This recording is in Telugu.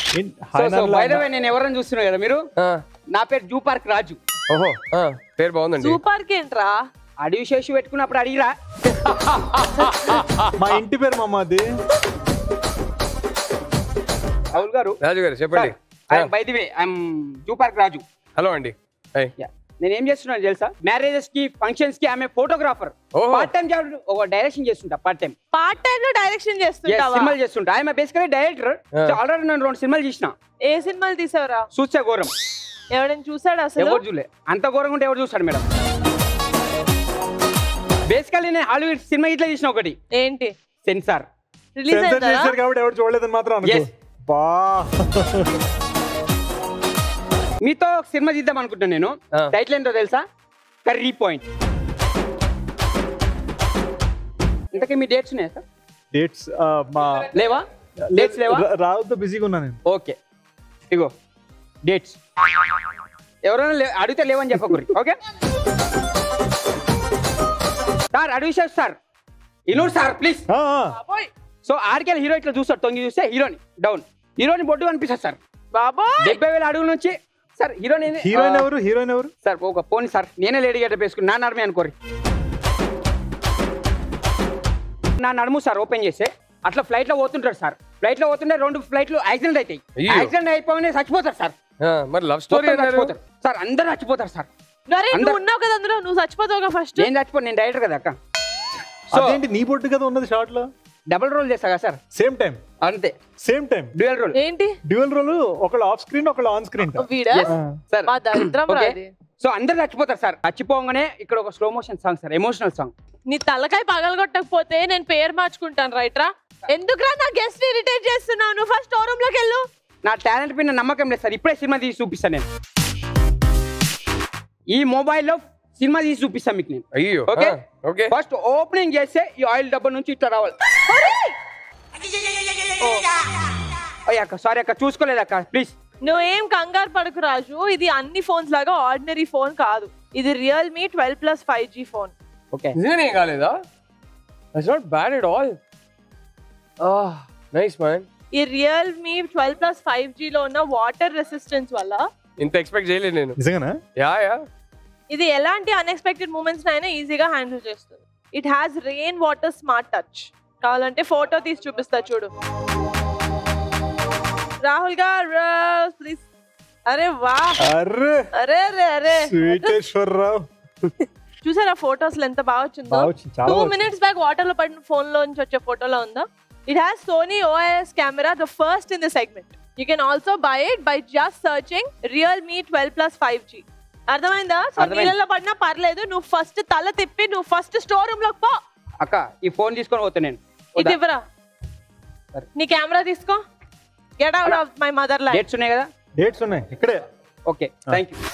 ఏం- సో హాయ్ సో నాన్న బై ద అన్న. వే నేను ఎవరైనా చూస్తున్నా కదా మీరు ఆ, నా పేరు జూ పార్క్ రాజు ఓహో ఆ, పేరు బాగుందండి సూపర్ కి ఏంట్రా అడవి శేషు పెట్టుకున్నప్పుడు అడిగిరా మా ఇంటి పేరు మామ అది రాహుల్ గారు రాజు గారు చెప్పండి by the way I'm zoo park Raju hello అండి హాయ్ Yeah. నేను ఏం చేస్తున్నాను తెలుసా మ్యారేజెస్ కి ఫంక్షన్స్ కి ఆమె ఫోటోగ్రాఫర్ ఓహో. పార్ట్ టైం జాబ్ ఒక డైరెక్షన్ చేస్తుంటా పార్ట్ టైం పార్ట్ టైం లో డైరెక్షన్ చేస్తుంటావా సినిమాలు చేస్తుంటా ఆమె బేసికలీ డైరెక్టర్ Yeah. ఆల్రెడీ నేను రెండు సినిమాలు చేసిన ఏ సినిమాలు తీసావురా చూసే ఘోరం ఎవడైనా చూసాడు అసలు ఎవరు చూలే అంత ఘోరంగా ఉంటే ఎవరు చూస్తాడు మేడం బేసికలీ నేను హాలీవుడ్ సినిమా ఇట్లా చేసిన ఒకటి ఏంటి సెన్సార్ రిలీజ్ సెన్సర్ అయిందా చేశారు కాబట్టి ఎవరు చూడలేదని మాత్రం అనుకో Yes. బా మీతో ఒక సినిమా తీద్దాం అనుకుంటున్నాను నేను ఆ. టైటిల్ ఏంటో తెలుసా కర్రీ పాయింట్ ఇంతకీ మీ డేట్స్ ఉన్నాయా సార్ డేట్స్ మా లేవా డేట్స్ లేవా రా- రావుతో బిజీగా ఉన్నా నేను ఓకే ఇగో డేట్స్ ఎవరైనా లే- అడిగితే లేవని చెప్పకూరి ఓకే సార్ అడిగి సార్ ఇనూరు సార్ ప్లీజ్ ఆ, ఆ. బాబోయ్ సో ఆడికెళ్ళి హీరో ఇట్లా చూస్తాడు తొంగి చూస్తే హీరోని డౌన్ హీరోని బొడ్డు కనిపిస్తుంది సార్ బాబోయ్ డెబ్బై వేల అడుగుల నుంచి సార్ హీరోని ఏంది? హీరోయిన్ ఆ, ఎవరు హీరోయిన్ ఎవరు సార్ ఒక పోనీ సార్ నేనే లేడీ గడ్డ వేసుకుని నా నడుమే అనుకోరి నా నడుము సార్ ఓపెన్ చేస్తే అట్లా ఫ్లైట్ లో పోతుంటారు సార్ ఫ్లైట్ లో పోతుంటే రెండు ఫ్లైట్లు యాక్సిడెంట్ అవుతాయి అయ్యో. యాక్సిడెంట్ అయిపోగానే చచ్చిపోతారు సార్ ఆ, మరి లవ్ స్టోరీ మొత్తం అన్నారు చచ్చిపోతారు సార్ అందరూ చచ్చిపోతారు సార్ అరే నువ్వు అందరు- ఉన్నావు కదా అందులో నువ్వు చచ్చిపోతావుగా ఫస్ట్ నేను చచ్చిపో నేను డైరెక్టర్ కదా అక్క సో అదేంటి నీ బొట్టు కదా ఉన్నది షార్ట్ లో డబుల్ రోల్ చేస్తా కదా సార్ సేమ్ టైం అంతే సేమ్ టైం డ్యూయల్ రోల్ ఏంటి డ్యూయల్ రోల్ ఒకళ్ళు ఆఫ్ స్క్రీన్ ఒకళ్ళు ఆన్ స్క్రీన్ వీడా సార్ మా దరిద్రం రా ఓకే అది. సో అందరు చచ్చిపోతారు సార్ చచ్చిపోగానే ఇక్కడ ఒక slow motion song sir emotional song నీ తలకాయ పగలగొట్టకపోతే నేను పేరు మార్చుకుంటాను రైట్ రా ఎందుకురా నా గెస్ట్ ఇరిటేట్ చేస్తున్నావు నువ్వు ఫస్ట్ స్టోర్ రూమ్ లోకి వెళ్ళు నా టాలెంట్ పైన నమ్మకం లేదు సార్ ఇప్పుడే సినిమా తీసి చూపిస్తాను నేను ఈ మొబైల్లో సినిమా తీసి చూపిస్తాను మీకు నేను అయ్యో ఓకే ఆ, ఓకే ఫస్ట్ ఓపెనింగ్ చేస్తే ఈ ఆయిల్ డబ్బా నుంచి ఇట్లా రావాలి ఓ అక్క సారీ అక్క చూసుకోలేదు అక్క ప్లీజ్ నువ్వేం కంగారు పడకు రాజు ఇది అన్ని ఫోన్స్ లాగా ఆర్డినరీ ఫోన్ కాదు ఇది Realme twelve plus five G phone okay నిజంగానే ఏం కాలేదా it's not bad at all nice man ఈ రియల్మీ ట్వెల్వ్ ప్లస్ ఫైవ్ జీలో ఉన్న వాటర్ రెసిస్టెన్స్ వల్ల ఇంత ఎక్స్పెక్ట్ చేయలేదు నేను నిజంగానా యా యా ఇది ఎలాంటి అన్ఎక్స్పెక్టెడ్ మూమెంట్స్ అయినా ఈజీగా హ్యాండిల్ చేస్తుంది it has rain water smart touch కావాలంటే ఫోటో తీసి చూపిస్తా చూడు రాహుల్ గారు ప్లీజ్ అరే వా అర్రే అరే అరే అరే స్వీటేశ్వరరావు చూసారా ఫోటోస్ ఎంత బాగా వచ్చిందో బాగా వచ్చింది, చాలా టూ బాగా వచ్చింది. మినిట్స్ బ్యాక్ వాటర్ లో పడిన ఫోన్ లో నుంచి వచ్చే ఫోటోలో ఉందా it has Sony OS camera the first in the segment you can also buy it by just searching Realme twelve plus five G అర్థమైందా సో అర్థమైంది. నీళ్ళలో పడినా పర్లేదు నువ్వు ఫస్ట్ తల తిప్పి నువ్వు ఫస్ట్ స్టోర్ రూమ్ లోకి పో అక్క ఈ ఫోన్ తీసుకొని పోతా నేను ఇది ఇవ్వరా సరే. నీ కెమెరా తీసుకో get out of my mother life dates ఉన్నాయి కదా డేట్స్ ఉన్నాయి ఇక్కడే ఓకే థ్యాంక్ యూ